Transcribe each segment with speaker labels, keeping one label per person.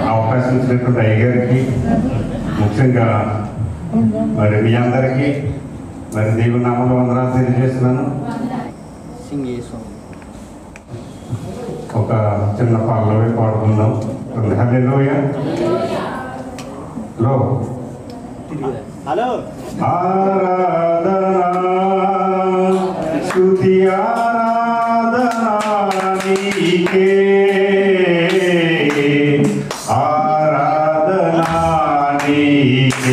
Speaker 1: అవకాశం ఇచ్చినటువంటి అయ్యగారికి ముఖ్యంగా మరి మీ అందరికీ మరి దేవుని నామంలో వందనాలు తెలియజేస్తున్నాను
Speaker 2: సింగ్ చేసాం
Speaker 1: ఒక చిన్న పాటలోనే పాడుకుందాం హల్లెలూయా లో
Speaker 2: హలో
Speaker 1: ఆరాధనా స్తుతి ఆరాధనా నీకే ఆరాధనా నీకే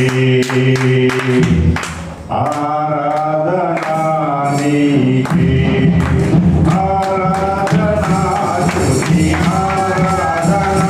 Speaker 1: ఆరాధనా నీకే ఆరాధనా స్తుతి ఆరాధనా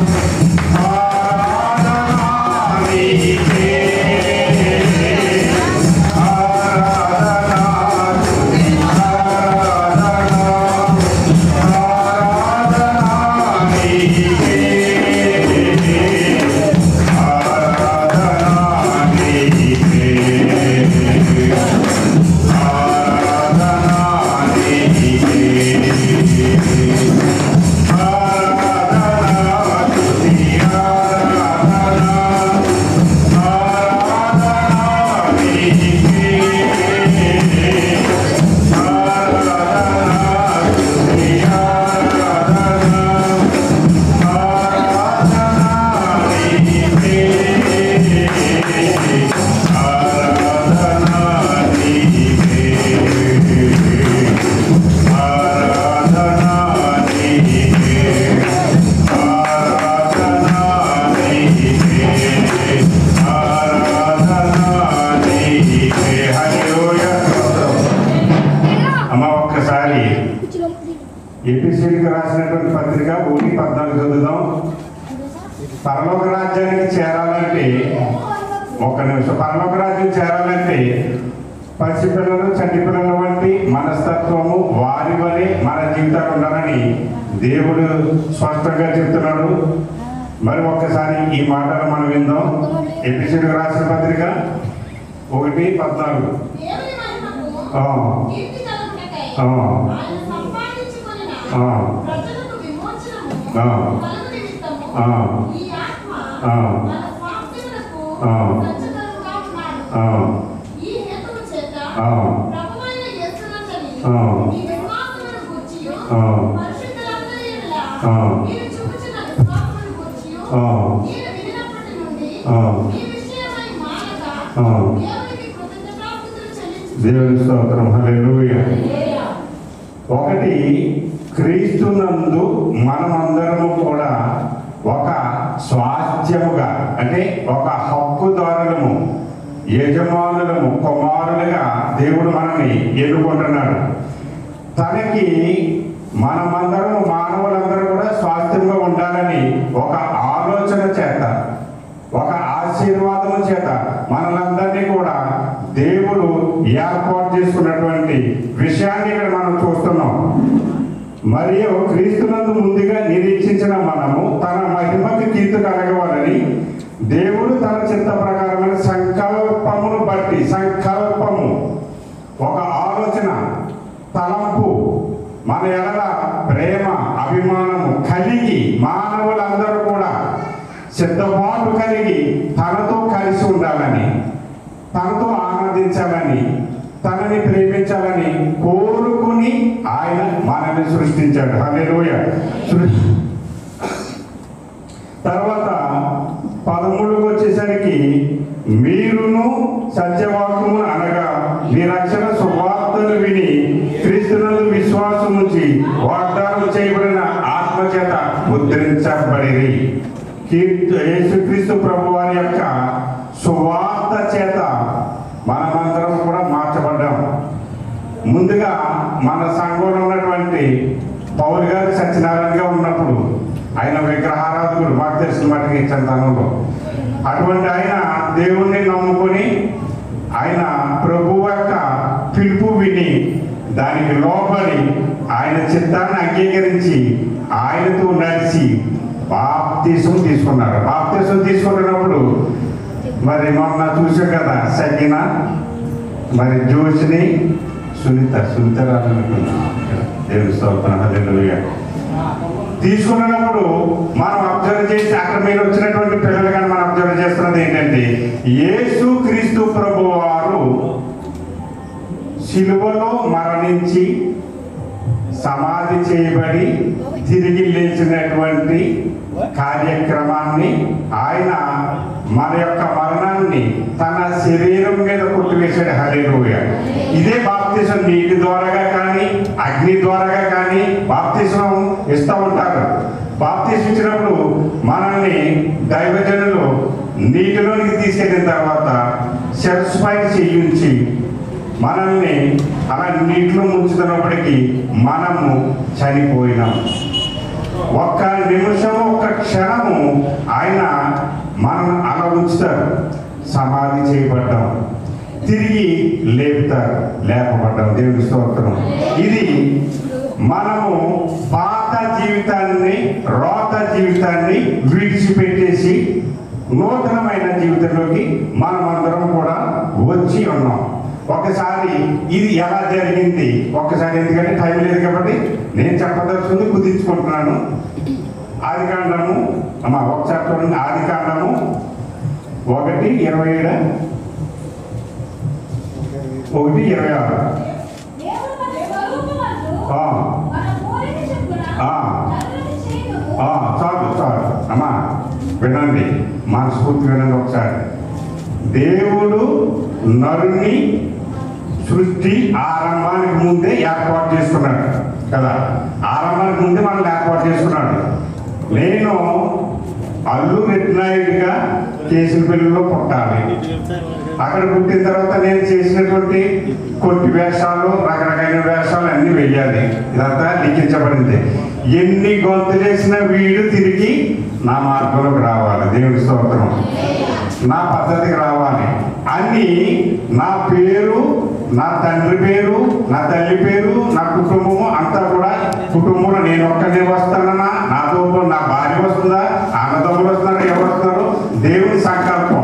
Speaker 1: అమ్మ ఒక్కసారి ఎపిసీలకు రాసినటువంటి పత్రిక ఒకటి పద్నాలుగు చదువుదాం పరలోక రాజ్యానికి చేరాలంటే ఒక్క నిమిషం పరలోక రాజ్యం చేరాలంటే పసిపిల్లలు చంటి పిల్లల వంటి మనస్తత్వము వారి వలె మన జీవితాలు ఉండాలని దేవుడు స్పష్టంగా చెప్తున్నాడు మరి ఒక్కసారి ఈ మాటలు మనం విందాం ఎపిసీలకు రాసిన పత్రిక ఒకటి పద్నాలుగు
Speaker 3: దేవుని మహిమకు
Speaker 1: ఆ.
Speaker 3: కీర్తి కలుగుటకై
Speaker 1: ఆ.
Speaker 3: ఆయన సంపాదించుకొనిన
Speaker 1: ఆ.
Speaker 3: ప్రజలకు విమోచనము
Speaker 1: ఆ.
Speaker 3: కలుగు నిమిత్తము
Speaker 1: ఆ.
Speaker 3: ఈ ఆత్మ
Speaker 1: ఆ.
Speaker 3: మన స్వాస్థ్యములకు
Speaker 1: ఆ.
Speaker 3: సజ్జతరుగా ఉన్నాడు.
Speaker 1: ఆ,
Speaker 3: ఈ హేతువు చేత
Speaker 1: ఆ.
Speaker 3: ప్రభువైన యేసునందలి
Speaker 1: ఆ.
Speaker 3: మీ విశ్వాసమును గూర్చియు,
Speaker 1: ఆ.
Speaker 3: పరిశుద్ధులందరి ఎడల
Speaker 1: ఆ.
Speaker 3: మీరు చూపుచున్న విశ్వాసమును గూర్చియు,
Speaker 1: ఆ.
Speaker 3: నేను వినినప్పటి నుండి
Speaker 1: ఆ.
Speaker 3: ఈ విషయమై మానగా
Speaker 1: ఆ.
Speaker 3: దేవునికి కృతజ్ఞతాస్తుతులు చెల్లించుచున్నాను.
Speaker 1: దేవుని స్తోత్రం హల్లెలూయా
Speaker 3: హల్లెలూయా.
Speaker 1: ఒకటి క్రీస్తునందు మనమందరము కూడా ఒక స్వాస్థ్యముగా అంటే ఒక హక్కుదారులము యజమానులము కుమారులుగా దేవుడు మనల్ని ఎన్నుకుంటున్నాడు తనకి మనమందరం మానవులందరూ కూడా స్వాస్థ్యంగా ఉండాలని ఒక ఆలోచన చేత ఒక ఆశీర్వాదము చేత మనలందరినీ కూడా దేవుడు ఏర్పాటు చేసుకున్నటువంటి విషయాన్ని ఇక్కడ మనం చూస్తున్నాం మరియు క్రీస్తునందు ముందుగా నిరీక్షించిన మనము తన మహిమకి కీర్తి కలగవాలని దేవుడు తన చిత్త ప్రకారమైన సంకల్పమును బట్టి సంకల్పము ఒక ఆలోచన తలంపు మన ఎడల ప్రేమ అభిమానము కలిగి మానవులందరూ కూడా సిద్ధపాటు కలిగి తనతో కలిసి ఉండాలని తనతో ఆనందించాలని తనని ప్రేమించాలని కోరుకుని ఆయన మనల్ని సృష్టించాడు హల్లెలూయా సృష్టి తర్వాత పదమూడుకు వచ్చేసరికి మీరును సత్యవాక్యము అనగా మీ రక్షణ సువార్తను విని క్రీస్తునందు విశ్వాసం ఉంచి వాగ్దానం చేయబడిన ఆత్మచేత ముద్రించబడిరి కీర్తి యేసుక్రీస్తు ప్రభు వారి యొక్క సువార్త చేత మనమందరం కూడా మార్చబడ్డాం ముందుగా మన సంఘంలో ఉన్నటువంటి పౌరు గారు సత్యనారాయణగా ఉన్నప్పుడు ఆయన విగ్రహారాధకుడు మాకు తెలిసిన మటుకు ఇచ్చంతనంలో అటువంటి ఆయన దేవుణ్ణి నమ్ముకొని ఆయన ప్రభు యొక్క పిలుపు విని దానికి లోబడి ఆయన చిత్తాన్ని అంగీకరించి ఆయనతో నడిచి బాప్తీసం తీసుకున్నారు బాప్తీసం తీసుకుంటున్నప్పుడు మరి మొన్న చూసాం కదా సకిన మరి జోషిని సునీత సునీత రాజనుకున్నా దేవుని స్తోత్రం హల్లెలూయా తీసుకున్నప్పుడు మనం అబ్జర్వ్ చేసి అక్కడ మీరు వచ్చినటువంటి పిల్లలు కానీ మనం అబ్జర్వ్ చేస్తున్నది ఏంటంటే యేసు క్రీస్తు ప్రభు వారు శిలువలో మరణించి సమాధి చేయబడి తిరిగి లేచినటువంటి కార్యక్రమాన్ని ఆయన మన యొక్క మరణాన్ని తన శరీరం మీద కొట్టివేశాడు హరిలోయ ఇదే బాప్తిజం నీటి ద్వారాగా కానీ అగ్ని ద్వారాగా కానీ బాప్తిజం ఇస్తూ ఉంటారు బాప్తిజం ఇచ్చినప్పుడు మనల్ని దైవజనులు నీటిలోనికి తీసుకెళ్ళిన తర్వాత శిరస్సు పైన చెయ్యించి మనల్ని అలా నీటిలో ముంచుతున్నప్పటికీ మనము చనిపోయినాం ఒక్క నిమిషము ఒక్క క్షణము ఆయన మనం అలా ఉంచుతారు సమాధి చేయబడ్డాం తిరిగి లేపుతారు లేపబడ్డాం దేవుని స్తోత్రం ఇది మనము పాత జీవితాన్ని రోత జీవితాన్ని విడిచిపెట్టేసి నూతనమైన జీవితంలోకి మనమందరం కూడా వచ్చి ఉన్నాం ఒకసారి ఇది ఎలా జరిగింది ఒక్కసారి ఎందుకంటే టైం లేదు కాబట్టి నేను చెప్పదలుచుకుంది కుదించుకుంటున్నాను ఆది కాండము అమ్మా ఒకసారి చూడండి ఆది కాండము ఒకటి ఇరవై ఏడు ఒకటి ఇరవై ఆరు
Speaker 3: దేవుడు మన స్వరూపమందు
Speaker 1: ఆ,
Speaker 3: మన పోలిక చొప్పున
Speaker 1: ఆ.
Speaker 3: నరుని చేయును.
Speaker 1: ఆ, చాలు చాలు అమ్మా వినండి మనస్ఫూర్తి వినండి ఒకసారి దేవుడు నరుని సృష్టి ఆరంభానికి ముందే ఏర్పాటు చేసుకున్నాడు కదా ఆరంభానికి ముందే మనం ఏర్పాటు చేసుకున్నాడు నేను అల్లు రెడ్నాయుడిగా చేసిన పిల్లల్లో పుట్టాలి అక్కడ పుట్టిన తర్వాత నేను చేసినటువంటి కొన్ని వేషాలు రకరకాల వేషాలు అన్ని వెయ్యాలి ఇదంతా లిఖించబడింది ఎన్ని గొంతులు వేసిన వీడు తిరిగి నా మార్గంలోకి రావాలి దేవుని స్తోత్రం నా పద్ధతికి రావాలి అని నా పేరు నా తండ్రి పేరు నా తల్లి పేరు నా కుటుంబము అంతా కూడా కుటుంబంలో నేను ఒక్కనే వస్తానన్నా నాతో నా భార్య వస్తుందా అన్నదమ్ములు వస్తున్నారా ఎవరు వస్తున్నారు దేవుని సంకల్పం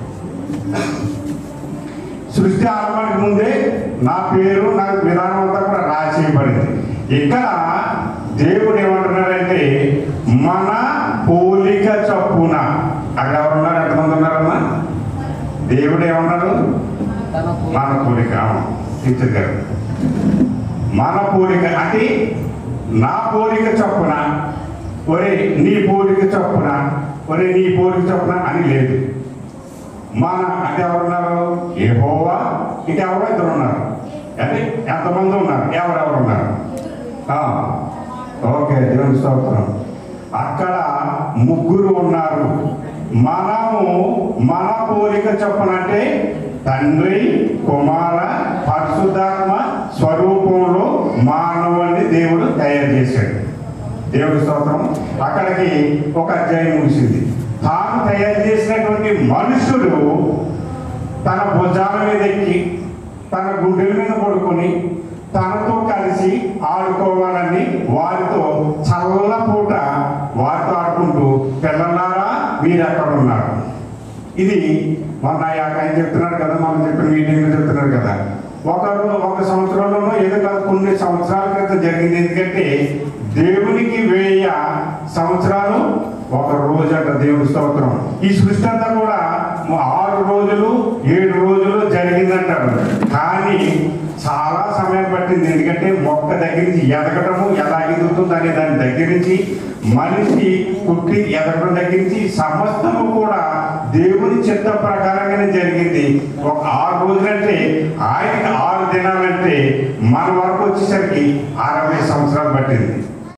Speaker 1: సృష్టి ఆరంభానికి ముందే నా పేరు నా విధానం అంతా కూడా రాసేయబడింది ఇక్కడ దేవుడు ఏమంటున్నాడంటే మన పోలిక చొప్పున అక్కడ ఎవరున్నారు ఎంతమంది ఉన్నారమ్మా దేవుడు ఏమన్నాడు
Speaker 2: తన
Speaker 1: మన పోలిక టీచర్ గారు మన పోలిక అంటే నా పోలిక చొప్పున ఒరే నీ పోలిక చొప్పున ఒరే నీ పోలిక చొప్పున అని లేదు మన అంటే ఎవరున్నారు ఏహోవా ఇంకా ఎవరో ఇద్దరు ఉన్నారు అంటే ఎంతమంది ఉన్నారు ఎవరెవరు ఉన్నారు ఆ, ఓకే దేవుని స్తోత్రం అక్కడ ముగ్గురు ఉన్నారు మనము మన పోలిక చొప్పునంటే తండ్రి కుమార పరిశుద్ధాత్మ స్వరూపంలో మానవుని దేవుడు తయారు చేశాడు దేవుడి స్తోత్రం అక్కడికి ఒక అధ్యాయం ముగిసింది తాను తయారు చేసినటువంటి మనుషుడు తన భుజాల మీద ఎక్కి తన గుండెల మీద పడుకొని తనతో కలిసి ఆడుకోవాలని వారితో చల్లపూట వారితో ఆడుకుంటూ పిల్లలారా మీరు ఎక్కడ ఉన్నారు ఇది మొన్న ఆయన చెప్తున్నారు కదా మనం చెప్పిన మీటింగ్లో చెప్తున్నారు కదా ఒకరు ఒక సంవత్సరంలోనో ఏదో కాదు కొన్ని సంవత్సరాల క్రితం జరిగింది ఎందుకంటే దేవునికి వేయ సంవత్సరాలు ఒక రోజు అంట దేవుని స్తోత్రం ఈ సృష్టి అంతా కూడా ఆరు రోజులు ఏడు రోజులు జరిగిందంటారు కానీ చాలా సమయం పట్టింది ఎందుకంటే మొక్క దగ్గర నుంచి ఎదగటము ఎలా ఎదుగుతుంది అనే దాని దగ్గర నుంచి మనిషి పుట్టి ఎదగడం దగ్గర నుంచి సమస్తము కూడా దేవుని చిత్త ప్రకారంగానే జరిగింది ఒక ఆరు రోజులంటే ఆయనకి ఆరు దినాలంటే మన వరకు వచ్చేసరికి అరవై సంవత్సరాలు పట్టింది